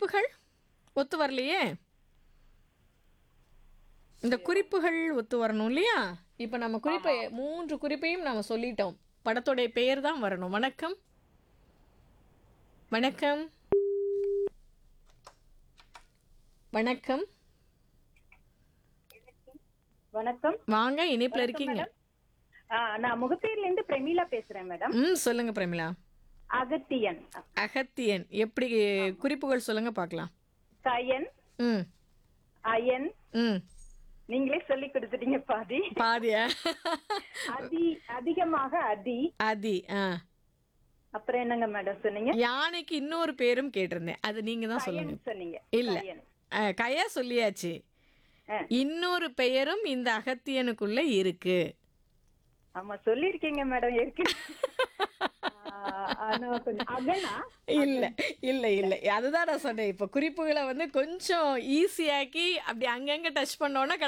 குறிப்புகள் ஒத்து வரலையே இந்த குறிப்புகள் ஒத்து வரணும் இல்லையா இப்போ நம்ம குறிப்பை மூன்று குறிப்பையும் நாம சொல்லிட்டோம் படத்தோடைய பெயர் தான் வரணும் வணக்கம் வணக்கம் வணக்கம் வணக்கம் வாங்க இணைப்புல இருக்கீங்க ஆ, நான் முகப்பேர்ல இருந்து பிரமீளா பேசுறேன் மேடம் ம் சொல்லுங்க பிரமிளா அகத்தியன் அகத்தியன் எப்படி குறிப்புகள் சொல்லுங்க பார்க்கலாம் கயன் ம் அயன் ம் நீங்களே சொல்லி கொடுத்துட்டீங்க பாதி பாதியா அதி அதிகமாக அதி அதி ஆ அப்புறம் என்னங்க மேடம் சொன்னீங்க யானைக்கு இன்னொரு பேரும் கேட்டிருந்தேன் அது நீங்க தான் சொல்லுங்க கயன் சொன்னீங்க இல்ல கயன். ஆ, கயா சொல்லியாச்சு ஆ. இன்னொரு பெயரும் இந்த அகத்தியனுக்குள்ள இருக்கு ஆமா சொல்லிருக்கீங்க மேடம் இருக்கு ஆ, ஆனா கொஞ்சம் அகனா இல்ல இல்ல இல்ல அதுதான் நான் சொன்னேன் இப்ப குறிப்புகளை வந்து கொஞ்சம் ஈஸியாக்கி அப்படி அங்கங்க டச் பண்ணோன்னா